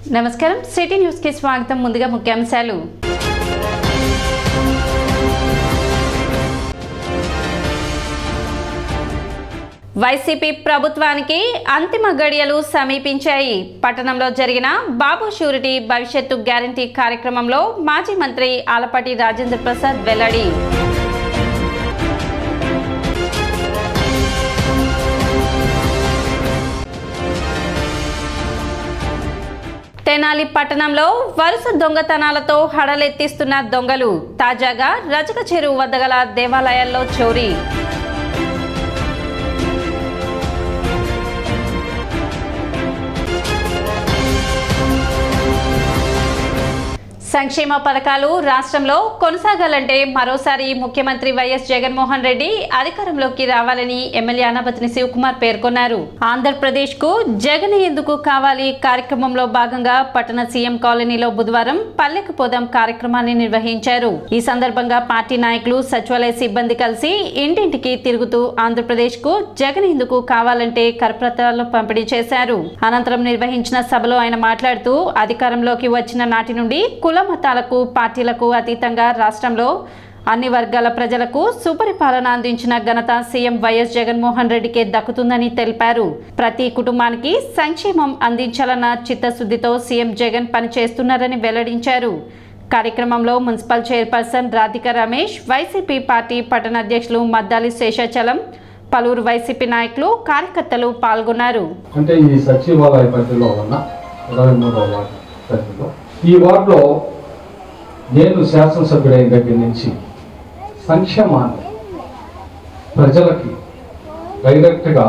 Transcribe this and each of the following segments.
నమస్కారం city news కి స్వాగతం ముందుగా ముఖ్యాంశాలు వైసీపీ ప్రభుత్వానికి అంతిమ గడియలు సమీపించాయి పట్టణంలో జరిగిన బాబు షూరిటీ భవిష్యత్తు గ్యారంటీ కార్యక్రమంలో మాజీ మంత్రి ఆలపాటి రాజేంద్ర ప్రసాద్ వెల్లడి తెనాలి పట్టణంలో వరుస దొంగతనాలతో హడలెత్తిస్తున్న దొంగలు తాజాగా రజక చెరువు వద్ద గల దేవాలయాల్లో చోరీ సంక్షేమ పథకాలు రాష్ట్రంలో కొనసాగాలంటే మరోసారి ముఖ్యమంత్రి వైఎస్ జగన్మోహన్ రెడ్డి అధికారంలోకి రావాలని ఎమ్మెల్యే అనబతిని శివకుమార్ పేర్కొన్నారు ఆంధ్రప్రదేశ్ కు జగన్ ఎందుకు కావాలి కార్యక్రమంలో భాగంగా పట్టణ సీఎం కాలనీలో బుధవారం పల్లెకు పోదాం కార్యక్రమాన్ని నిర్వహించారు ఈ సందర్భంగా పార్టీ నాయకులు సచివాలయ సిబ్బంది కలిసి ఇంటింటికి తిరుగుతూ ఆంధ్రప్రదేశ్ కు జగన్ ఎందుకు కావాలంటే కరపత్రాలు పంపిణీ చేశారు అనంతరం నిర్వహించిన సభలో ఆయన మాట్లాడుతూ అధికారంలోకి వచ్చిన నాటి నుండి కుల మతాలకు పార్టీలకు అతీతంగా రాష్ట్రంలో అన్ని వర్గాల ప్రజలకు సుపరిపాలన అందించిన ఘనత సీఎం వైఎస్ జగన్మోహన్ రెడ్డికే దక్కుతుందని తెలిపారు ప్రతి కుటుంబానికి సంక్షేమం అందించాలన్న చిత్తశుద్ధితో సీఎం జగన్ పనిచేస్తున్నారని వెల్లడించారు కార్యక్రమంలో municipal chairperson Radhika Ramesh YCP party పట్టణ అధ్యక్షులు మద్దాలి శేషాచలం పలువురు వైసీపీ నాయకులు కార్యకర్తలు పాల్గొన్నారు అంటే ఈ సచివాలయ పరిధిలో ఉన్న ఇరవై మూడవ వార్డు పరిధిలో ఈ వార్డులో నేను శాసనసభ్యుడైన దగ్గర నుంచి సంక్షేమాన్ని ప్రజలకి డైరెక్ట్గా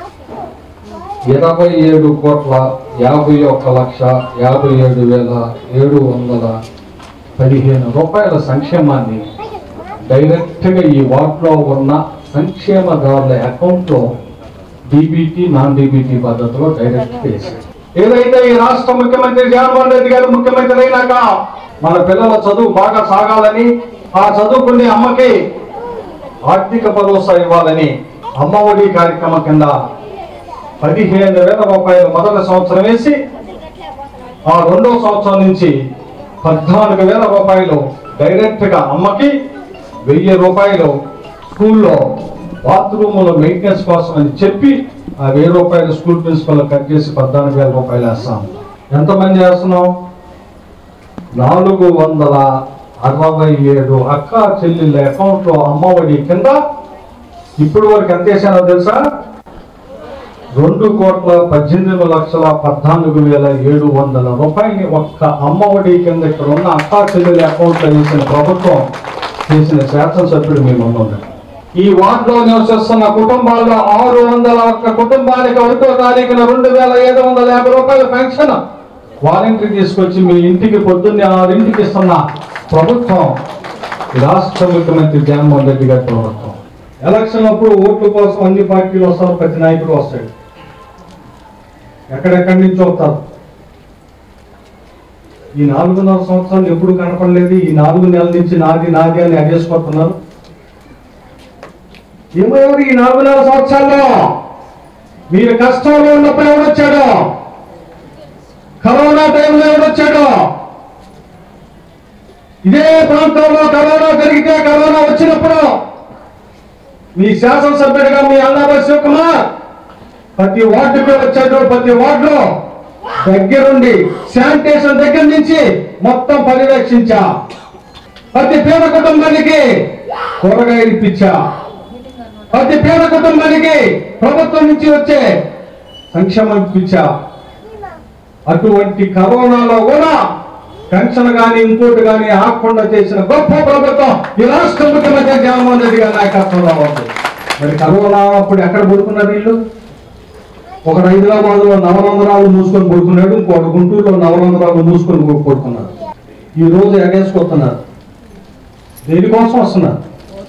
ఇరవై ఏడు కోట్ల యాభై ఒక్క లక్ష యాభై ఏడు వేల ఏడు వందల పదిహేను రూపాయల సంక్షేమాన్ని డైరెక్ట్గా ఈ వార్డులో ఉన్న సంక్షేమదారుల అకౌంట్లో డీబీటీ నాన్ డీబీటీ పద్ధతిలో డైరెక్ట్ వేశారు ఏదైతే ఈ రాష్ట్ర ముఖ్యమంత్రి జగన్మోహన్ రెడ్డి గారు ముఖ్యమంత్రి అయినాక మన పిల్లల చదువు బాగా సాగాలని ఆ చదువుకునే అమ్మకి ఆర్థిక భరోసా ఇవ్వాలని అమ్మఒడి కార్యక్రమం కింద పదిహేను వేల రూపాయలు మొదటి సంవత్సరం వేసి ఆ రెండో సంవత్సరం నుంచి పద్నాలుగు వేల రూపాయలు డైరెక్ట్గా అమ్మకి వెయ్యి రూపాయలు స్కూల్లో బాత్రూముల మెయింటెనెన్స్ కోసం అని చెప్పి ఆ వెయ్యి రూపాయలు స్కూల్ ప్రిన్సిపల్ కట్ చేసి పద్నాలుగు వేల రూపాయలు వేస్తాం ఎంతమంది వేస్తున్నాం నాలుగు వందల అరవై ఏడు అక్క చెల్లెళ్ళ అకౌంట్లో అమ్మఒడి కింద ఇప్పుడు వరకు ఎంత వేసానో తెలుసా రెండు కోట్ల పద్దెనిమిది లక్షల పద్నాలుగు వేల ఏడు వందల రూపాయలని ఒక్క అమ్మఒడి కింద ఇక్కడ ఉన్న అక్కా చెల్లెల అకౌంట్లో వేసిన ప్రభుత్వం చేసిన శాసనసభ్యుడు మేము ఉన్నాం ఈ వార్డులో నివసిస్తున్న కుటుంబాల్లో ఆరు వందల ఒక్క కుటుంబానికి ఒకటో తారీఖున రెండు వేల ఏడు వందల యాభై రూపాయల పెన్షన్ వాలంటీర్ తీసుకొచ్చి మీ ఇంటికి పొద్దున్నే ఆరింటికి ఇస్తున్న ప్రభుత్వం ఈ రాష్ట్ర ముఖ్యమంత్రి జగన్మోహన్ రెడ్డి గారి ప్రభుత్వం ఎలక్షన్ అప్పుడు ఓట్ల కోసం అన్ని పార్టీలు వస్తారు ప్రతి నాయకుడు వస్తాడు ఎక్కడెక్కడి నుంచి వస్తారు ఈ నాలుగున్నర సంవత్సరాలు ఎప్పుడు కనపడలేదు ఈ నాలుగు నెలల నుంచి నాది నాది అని అడిగేసుకుంటున్నారు ఏమయ్యారు ఈ నాలుగున్నర సంవత్సరాల్లో మీరు కష్టంలో ఉన్నప్పుడు ఎవడొచ్చాడు కరోనా టైంలో ఎవడొచ్చాడు ఇదే ప్రాంతంలో కరోనా జరిగితే కరోనా వచ్చినప్పుడు మీ శాసనసభ్యుడిగా మీ అన్నాబా శివకుమార్ ప్రతి వార్డుకి వచ్చాడు ప్రతి వార్డులో దగ్గరుండి శానిటేషన్ దగ్గర నుంచి మొత్తం పర్యవేక్షించా ప్రతి పేద కుటుంబానికి కూరగాయలు ఇప్పించా ప్రతి పేద కుటుంబానికి ప్రభుత్వం నుంచి వచ్చే సంక్షేమం ఇప్పించా అటువంటి కరోనాలో కూడా పెన్షన్ కానీ ఇంకోటి కానీ ఆకుండా చేసిన గొప్ప ప్రభుత్వం ఈ రాష్ట్ర ముఖ్యమంత్రి జగన్మోహన్ రెడ్డి గారి నాయకత్వంలో ఉంది మరి కరోనా అప్పుడు ఎక్కడ పడుకున్నారు వీళ్ళు ఒక హైదరాబాద్ లో నవరంధ్రాలు మూసుకొని పడుకున్నాడు ఇంకోటి గుంటూరులో నవరంధ్రాలు మూసుకొని పడుకున్నాడు ఈ రోజు ఎగేసుకొస్తున్నారు దేనికోసం వస్తున్నారు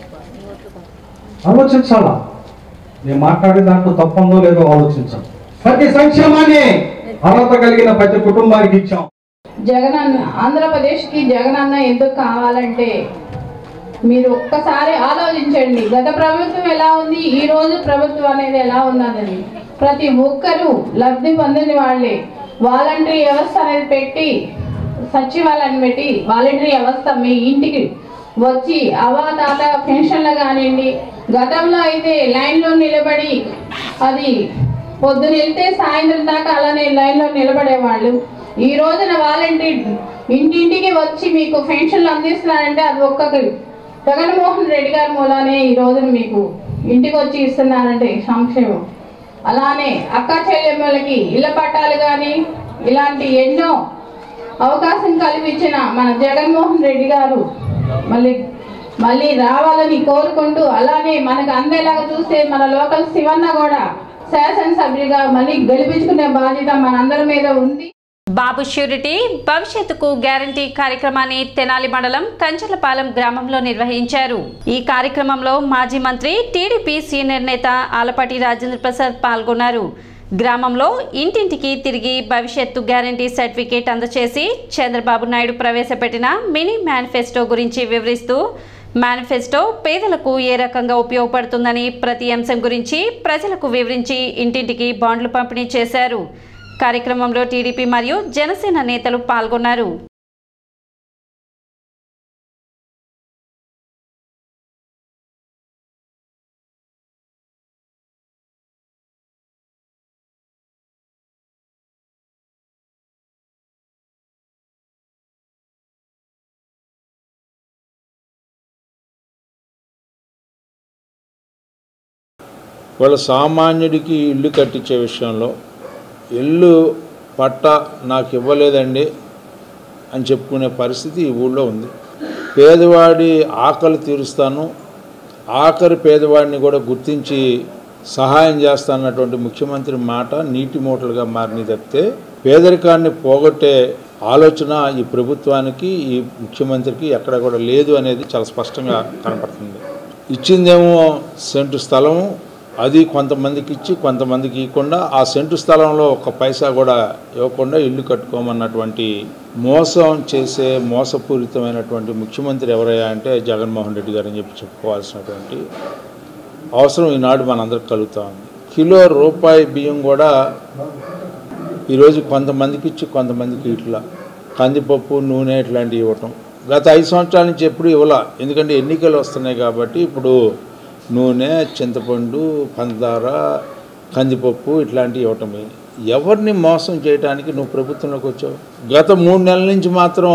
ఆలోచించాలా నేను మాట్లాడే దాంట్లో తప్పుందో లేదో ఆలోచించాలి ప్రతి సంక్షేమాన్ని అర్హత కలిగిన ప్రతి కుటుంబానికి ఇచ్చాం జగనన్న ఆంధ్రప్రదేశ్కి జగనన్న ఎందుకు కావాలంటే మీరు ఒక్కసారి ఆలోచించండి గత ప్రభుత్వం ఎలా ఉంది ఈ రోజు ప్రభుత్వం అనేది ఎలా ఉన్నదని ప్రతి ఒక్కరూ లబ్ధి పొందిన వాళ్ళే వాలంటరీ వ్యవస్థ అనేది పెట్టి సచివాలయాన్ని పెట్టి వాలంటరీ వ్యవస్థ మీ ఇంటికి వచ్చి అవాతాత పెన్షన్లు కానివ్వండి గతంలో అయితే లైన్లో నిలబడి అది పొద్దున వెళ్తే సాయంత్రం దాకా అలానే లైన్లో నిలబడేవాళ్ళు ఈ రోజున వాలంటీర్ ఇంటింటికి వచ్చి మీకు పెన్షన్లు అందిస్తున్నారంటే అది ఒక్క జగన్మోహన్ రెడ్డి గారి మూలానే ఈ రోజున మీకు ఇంటికి వచ్చి ఇస్తున్నారంటే సంక్షేమం అలానే అక్క చెల్లెమ్మలకి ఇళ్ళ పట్టాలు కానీ ఇలాంటి ఎన్నో అవకాశం కల్పించిన మన జగన్మోహన్ రెడ్డి గారు మళ్ళీ మళ్ళీ రావాలని కోరుకుంటూ అలానే మనకు అందేలాగా చూస్తే మన లోకల్ శివన్న కూడా శాసనసభ్యుడిగా మళ్ళీ గెలిపించుకునే బాధ్యత మనందరి మీద ఉంది బాబు ష్యూరిటీ భవిష్యత్తుకు గ్యారంటీ కార్యక్రమాన్ని తెనాలి మండలం కంచలపాలెం గ్రామంలో నిర్వహించారు ఈ కార్యక్రమంలో మాజీ మంత్రి టీడీపీ సీనియర్ నేత ఆలపాటి రాజేంద్ర ప్రసాద్ పాల్గొన్నారు గ్రామంలో ఇంటింటికి తిరిగి భవిష్యత్తు గ్యారంటీ సర్టిఫికేట్ అందచేసి చంద్రబాబు నాయుడు ప్రవేశపెట్టిన మినీ మేనిఫెస్టో గురించి వివరిస్తూ మేనిఫెస్టో పేదలకు ఏ రకంగా ఉపయోగపడుతుందని ప్రతి అంశం గురించి ప్రజలకు వివరించి ఇంటింటికి బాండ్లు పంపిణీ చేశారు కార్యక్రమంలో టీడీపీ మరియు జనసేన నేతలు పాల్గొన్నారు వాళ్ళ సామాన్యుడికి ఇల్లు కట్టించే విషయంలో ఇల్లు పట్ట నాకు ఇవ్వలేదండి అని చెప్పుకునే పరిస్థితి ఈ ఊళ్ళో ఉంది పేదవాడి ఆకలి తీరుస్తాను ఆఖరి పేదవాడిని కూడా గుర్తించి సహాయం చేస్తానన్నటువంటి ముఖ్యమంత్రి మాట నీటి మూటలుగా మారిన తప్పితే పేదరికాన్ని పోగొట్టే ఆలోచన ఈ ప్రభుత్వానికి ఈ ముఖ్యమంత్రికి ఎక్కడ కూడా లేదు అనేది చాలా స్పష్టంగా కనపడుతుంది ఇచ్చిందేమో సెంటు స్థలము అది కొంతమందికి ఇచ్చి కొంతమందికి ఇవ్వకుండా ఆ సెంటు స్థలంలో ఒక పైసా కూడా ఇవ్వకుండా ఇల్లు కట్టుకోమన్నటువంటి మోసం చేసే మోసపూరితమైనటువంటి ముఖ్యమంత్రి ఎవరయ్యా అంటే జగన్మోహన్ రెడ్డి గారు అని చెప్పి చెప్పుకోవాల్సినటువంటి అవసరం ఈనాడు మనందరికి కలుగుతా ఉంది కిలో రూపాయి బియ్యం కూడా ఈరోజు కొంతమందికి ఇచ్చి కొంతమందికి ఇట్లా కందిపప్పు నూనె ఇట్లాంటివి ఇవ్వటం గత ఐదు సంవత్సరాల నుంచి ఎప్పుడు ఇవ్వాల ఎందుకంటే ఎన్నికలు వస్తున్నాయి కాబట్టి ఇప్పుడు నూనె చింతపండు పంచదార కందిపప్పు ఇట్లాంటివి ఇవ్వటమే ఎవరిని మోసం చేయడానికి నువ్వు ప్రభుత్వంలోకి వచ్చావు గత మూడు నెలల నుంచి మాత్రం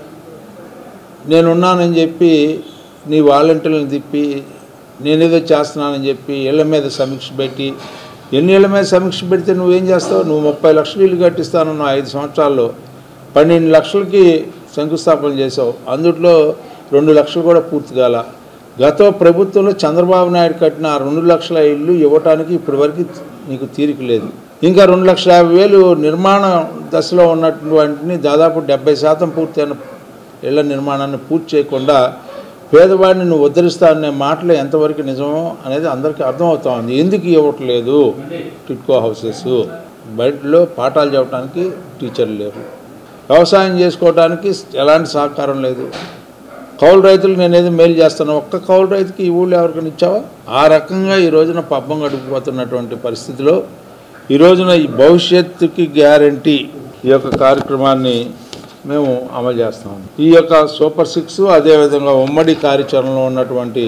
నేనున్నానని చెప్పి నీ వాలంటీర్లను తిప్పి నేనేదో చేస్తున్నానని చెప్పి ఇళ్ళ మీద సమీక్ష పెట్టి ఎన్ని ఇళ్ళ మీద సమీక్ష పెడితే నువ్వేం చేస్తావు నువ్వు ముప్పై లక్షలు ఇల్లు కట్టిస్తాను నువ్వు ఐదు సంవత్సరాల్లో పన్నెండు లక్షలకి శంకుస్థాపన చేసావు అందుట్లో రెండు లక్షలు కూడా పూర్తి కాల గత ప్రభుత్వంలో చంద్రబాబు నాయుడు కట్టిన ఆ రెండు లక్షల ఇల్లు ఇవ్వటానికి ఇప్పటివరకు నీకు తీరిక లేదు ఇంకా రెండు లక్షల యాభై వేలు నిర్మాణ దశలో ఉన్నటువంటిని దాదాపు డెబ్బై శాతం పూర్తయిన ఇళ్ల నిర్మాణాన్ని పూర్తి చేయకుండా పేదవాడిని నువ్వు ఉద్ధరిస్తా అనే మాటలు ఎంతవరకు నిజమో అనేది అందరికీ అర్థమవుతా ఉంది ఎందుకు ఇవ్వట్లేదు టిట్కో హౌసెస్ బయటలో పాఠాలు చెప్పడానికి టీచర్లు లేరు వ్యవసాయం చేసుకోవడానికి ఎలాంటి సహకారం లేదు కౌలు రైతులకు నేను ఏదో మేలు చేస్తాను ఒక్క కౌలు రైతుకి ఈ ఊళ్ళో ఎవరికైనా ఇచ్చావా ఆ రకంగా ఈ రోజున పబ్బం గడిపిపోతున్నటువంటి పరిస్థితిలో ఈ రోజున ఈ భవిష్యత్తుకి గ్యారంటీ ఈ యొక్క కార్యక్రమాన్ని మేము అమలు చేస్తాం ఈ యొక్క సూపర్ సిక్స్ అదేవిధంగా ఉమ్మడి కార్యాచరణలో ఉన్నటువంటి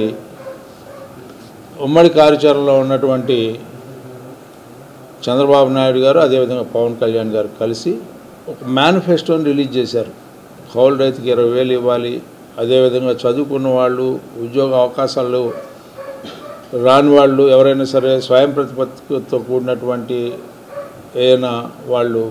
ఉమ్మడి కార్యాచరణలో ఉన్నటువంటి చంద్రబాబు నాయుడు గారు అదేవిధంగా పవన్ కళ్యాణ్ గారు కలిసి ఒక మేనిఫెస్టోని రిలీజ్ చేశారు కౌలు రైతుకి ఇరవై వేలు ఇవ్వాలి అదేవిధంగా చదువుకున్న వాళ్ళు ఉద్యోగ అవకాశాలు రాని వాళ్ళు ఎవరైనా సరే స్వయం ప్రతిపత్తితో కూడినటువంటి ఏదైనా వాళ్ళు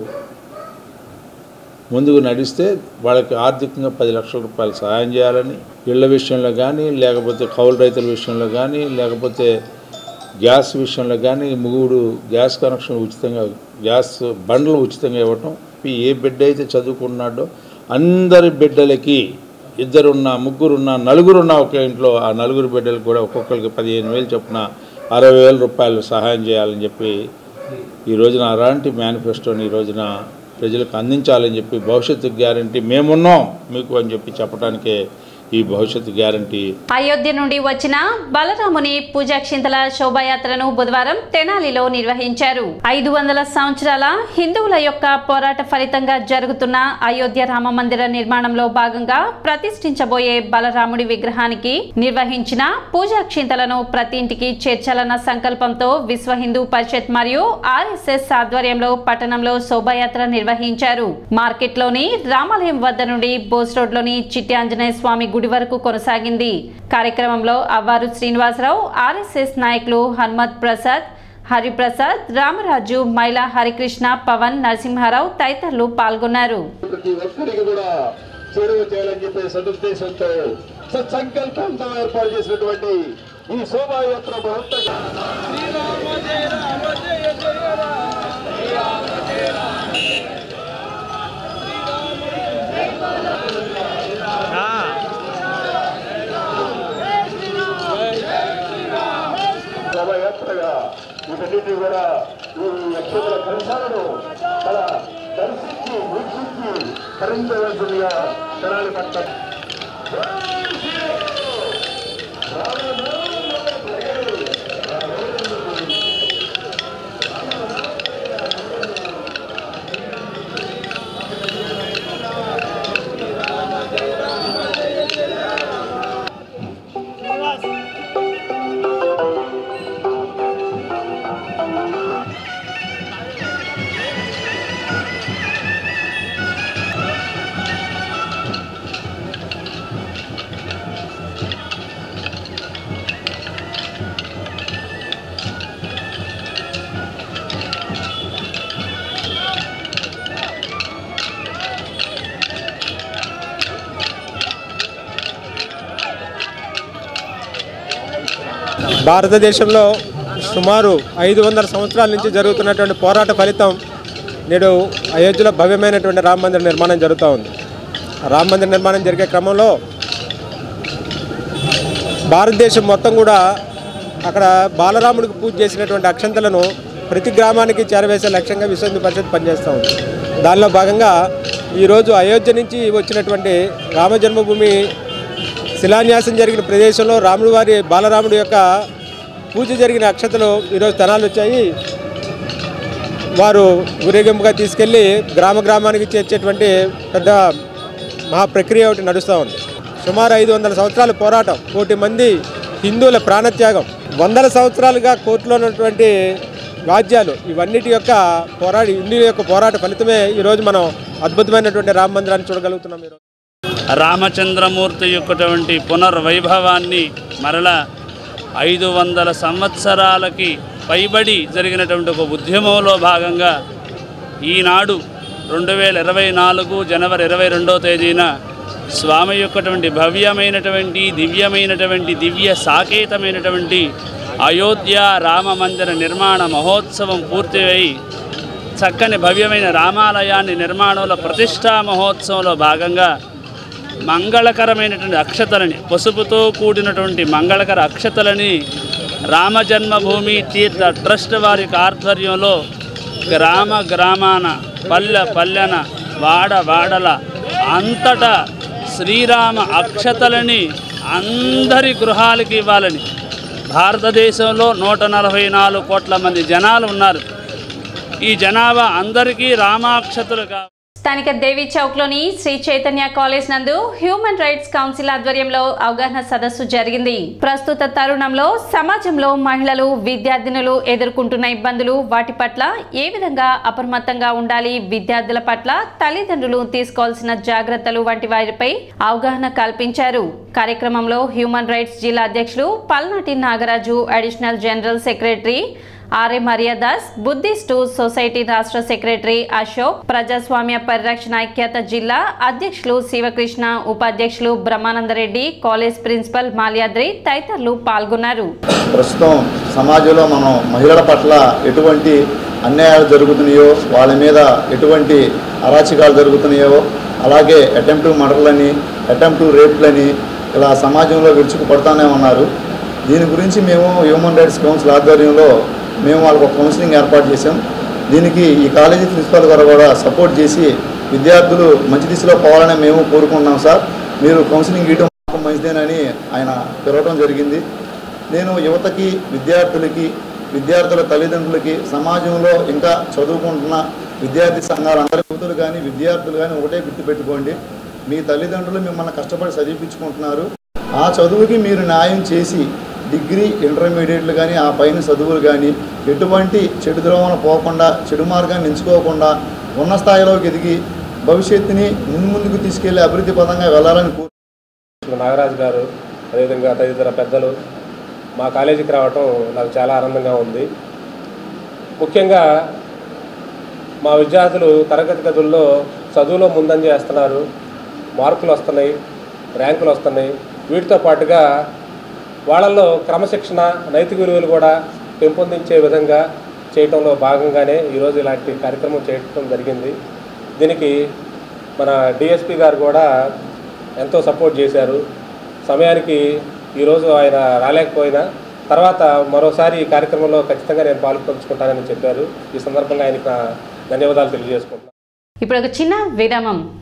ముందుకు నడిస్తే వాళ్ళకి ఆర్థికంగా పది లక్షల రూపాయలు సహాయం చేయాలని ఇళ్ల విషయంలో కానీ లేకపోతే కౌలు రైతుల విషయంలో కానీ లేకపోతే గ్యాస్ విషయంలో కానీ మూడు గ్యాస్ కనెక్షన్ ఉచితంగా గ్యాస్ బండ్లు ఉచితంగా ఇవ్వటం ఏ బిడ్డ అయితే చదువుకున్నాడో అందరి బిడ్డలకి ఇద్దరున్న ముగ్గురున్న నలుగురున్న ఒక ఇంట్లో ఆ నలుగురు బిడ్డలకు కూడా ఒక్కొక్కరికి పదిహేను వేలు చొప్పున అరవై వేల రూపాయలు సహాయం చేయాలని చెప్పి ఈ రోజున అలాంటి మేనిఫెస్టోని ఈ రోజున ప్రజలకు అందించాలని చెప్పి భవిష్యత్తు గ్యారంటీ మేమున్నాం మీకు అని చెప్పి చెప్పడానికే ఈ భవిష్యత్తు గ్యారంటీ అయోధ్య నుండి వచ్చిన బలరాముని పూజాక్షింతల శోభాయాత్రను బుధవారం తెనాలిలో నిర్వహించారు ఐదు వందల సంవత్సరాల హిందువుల యొక్క పోరాట ఫలితంగా జరుగుతున్న అయోధ్య రామ మందిర నిర్మాణంలో భాగంగా ప్రతిష్ఠించబోయే బలరాముడి విగ్రహానికి నిర్వహించిన పూజాక్షింతలను ప్రతి ఇంటికి చేర్చాలన్న సంకల్పంతో విశ్వ హిందూ పరిషత్ మరియు ఆర్ఎస్ఎస్ ఆధ్వర్యంలో పట్టణంలో శోభాయాత్ర నిర్వహించారు మార్కెట్లోని రామాలయం వద్ద నుండి బోస్ రోడ్లోని చిట్టి ఆంజనేయ స్వామి గుడి వరకు కొనసాగింది కార్యక్రమంలో అవ్వారు శ్రీనివాసరావు ఆర్ఎస్ఎస్ నాయకులు హనుమత్ ప్రసాద్ హరిప్రసాద్ రామరాజు మైలా హరికృష్ణ పవన్ నరసింహారావు తదితరులు పాల్గొన్నారు ప్రతి ఒక్కరికి కూడా చేరువ చేయాలని చెప్పే సదుద్దేశంతో సత్సంకల్పంతో ఏర్పాటు చేసినటువంటి ఈ శోభాయాత్ర మహత్తగా శోభాయాత్రగా వీటన్నిటి కూడా ఈ నక్షత్ర కలశాలను మన దర్శించి వీక్షించి తరించవలసిందిగా తెనాలి పట్ల భారతదేశంలో సుమారు ఐదు వందల సంవత్సరాల నుంచి జరుగుతున్నటువంటి పోరాట ఫలితం నేడు అయోధ్యలో భవ్యమైనటువంటి రామ మందిర నిర్మాణం జరుగుతూ ఉంది రామ మందిర నిర్మాణం జరిగే క్రమంలో భారతదేశం మొత్తం కూడా అక్కడ బాలరాముడికి పూజ చేసినటువంటి అక్షంతలను ప్రతి గ్రామానికి చేరవేసే లక్ష్యంగా విశ్వ హిందూ పరిషత్ పనిచేస్తూ ఉంది దానిలో భాగంగా ఈరోజు అయోధ్య నుంచి వచ్చినటువంటి రామ జన్మభూమి శిలాన్యాసం జరిగిన ప్రదేశంలో రాముడి వారి బాలరాముడి యొక్క పూజ జరిగిన అక్షతలు ఈరోజు తనాలు వచ్చాయి వారు ఊరేగింపుగా తీసుకెళ్ళి గ్రామ గ్రామానికి చేర్చేటువంటి పెద్ద మహా ప్రక్రియ ఒకటి నడుస్తూ ఉంది సుమారు ఐదు వందల సంవత్సరాల పోరాటం కోటి మంది హిందువుల ప్రాణత్యాగం వందల సంవత్సరాలుగా కోర్టులో ఉన్నటువంటి వాద్యాలు ఇవన్నిటి యొక్క పోరాట హిందువుల యొక్క పోరాట ఫలితమే ఈరోజు మనం అద్భుతమైనటువంటి రామ మందిరాన్ని చూడగలుగుతున్నాం ఈరోజు రామచంద్రమూర్తి యొక్కటువంటి పునర్వైభవాన్ని మరల ఐదు వందల సంవత్సరాలకి పైబడి జరిగినటువంటి ఒక ఉద్యమంలో భాగంగా ఈనాడు రెండు వేల ఇరవై నాలుగు జనవరి ఇరవై రెండో తేదీన స్వామి యొక్కటువంటి భవ్యమైనటువంటి దివ్యమైనటువంటి దివ్య సాకేతమైనటువంటి అయోధ్య రామ మందిర నిర్మాణ మహోత్సవం పూర్తయి చక్కని భవ్యమైన రామాలయాన్ని నిర్మాణంలో ప్రతిష్టా మహోత్సవంలో భాగంగా మంగళకరమైనటువంటి అక్షతలని పసుపుతో కూడినటువంటి మంగళకర అక్షతలని రామజన్మభూమి తీర్థ ట్రస్ట్ వారి యొక్క ఆధ్వర్యంలో గ్రామ గ్రామాన పల్లె పల్లెన వాడ వాడల అంతటా శ్రీరామ అక్షతలని అందరి గృహాలకి ఇవ్వాలని భారతదేశంలో నూట నలభై నాలుగు కోట్ల మంది జనాలు ఉన్నారు ఈ జనాభా అందరికీ రామాక్షతలు కా స్థానిక దేవి చౌక్లోని శ్రీ చైతన్య కాలేజ్ నందు హ్యూమన్ రైట్స్ కౌన్సిల్ ఆధ్వర్యంలో అవగాహన సదస్సు జరిగింది ప్రస్తుత తరుణంలో సమాజంలో మహిళలు విద్యార్థినులు ఎదుర్కొంటున్న ఇబ్బందులు వాటి పట్ల ఏ విధంగా అప్రమత్తంగా ఉండాలి విద్యార్థుల పట్ల తల్లిదండ్రులు తీసుకోవాల్సిన జాగ్రత్తలు వంటి వారిపై అవగాహన కల్పించారు కార్యక్రమంలో హ్యూమన్ రైట్స్ జిల్లా అధ్యక్షులు Palnati Nagaraju additional general secretary RA Mariyadas Buddhist society రాష్ట్ర సెక్రటరీ అశోక్ ప్రజాస్వామ్య పరిరక్షణ ఐక్యత జిల్లా అధ్యక్షులు శివకృష్ణ ఉపాధ్యక్షులు బ్రహ్మానందరెడ్డి కాలేజ్ ప్రిన్సిపల్ మాల్యాద్రి తదితరులు పాల్గొన్నారు ప్రస్తుతం సమాజంలో మనం మహిళల పట్ల ఎటువంటి అన్యాయాలు జరుగుతున్నాయో వాళ్ళ మీద ఎటువంటి అరాచకాలు జరుగుతున్నాయో అలాగే అటెంప్ట్ మర్డర్లని అటెంప్ట్ రేప్లని ఇలా సమాజంలో విరుచుకుపడతానే ఉన్నారు దీని గురించి మేము హ్యూమన్ రైట్స్ కౌన్సిల్ ఆధ్వర్యంలో మేము వాళ్ళకు ఒక కౌన్సిలింగ్ ఏర్పాటు చేసాం దీనికి ఈ కాలేజీ ప్రిన్సిపాల్ గారు కూడా సపోర్ట్ చేసి విద్యార్థులు మంచి దిశలో పోవాలని మేము కోరుకుంటున్నాం సార్ మీరు కౌన్సిలింగ్ ఇవ్వడం మాకు మంచిదేనని ఆయన పిలవటం జరిగింది నేను యువతకి విద్యార్థులకి విద్యార్థుల తల్లిదండ్రులకి సమాజంలో ఇంకా చదువుకుంటున్న విద్యార్థి సంఘాలు అందరి యువతులు కానీ విద్యార్థులు కానీ ఒకటే గుర్తుపెట్టుకోండి మీ తల్లిదండ్రులు మిమ్మల్ని కష్టపడి చదివించుకుంటున్నారు ఆ చదువుకి మీరు న్యాయం చేసి డిగ్రీ ఇంటర్మీడియట్లు కానీ ఆ పైన చదువులు కానీ ఎటువంటి చెడు ద్రోవన పోకుండా చెడు మార్గాన్ని ఎంచుకోకుండా ఉన్న స్థాయిలోకి ఎదిగి భవిష్యత్తుని ముందు ముందుకు తీసుకెళ్లి అభివృద్ధి పదంగా వెళ్ళాలని కోరు నాగరాజు గారు అదేవిధంగా తదితర పెద్దలు మా కాలేజీకి రావటం నాకు చాలా ఆనందంగా ఉంది ముఖ్యంగా మా విద్యార్థులు తరగతి గదుల్లో చదువులో ముందంజ చేస్తున్నారు మార్కులు వస్తున్నాయి ర్యాంకులు వస్తున్నాయి వీటితో పాటుగా వాళ్ళల్లో క్రమశిక్షణ నైతిక విలువలు కూడా పెంపొందించే విధంగా చేయటంలో భాగంగానే ఈరోజు ఇలాంటి కార్యక్రమం చేయటం జరిగింది దీనికి మన డిఎస్పి గారు కూడా ఎంతో సపోర్ట్ చేశారు సమయానికి ఈరోజు ఆయన రాలేకపోయినా తర్వాత మరోసారి ఈ కార్యక్రమంలో ఖచ్చితంగా నేను పాల్పంచుకుంటానని చెప్పారు ఈ సందర్భంగా ఆయనకు నా ధన్యవాదాలు తెలియజేసుకుంటున్నాను ఇప్పుడు ఒక చిన్న విరామం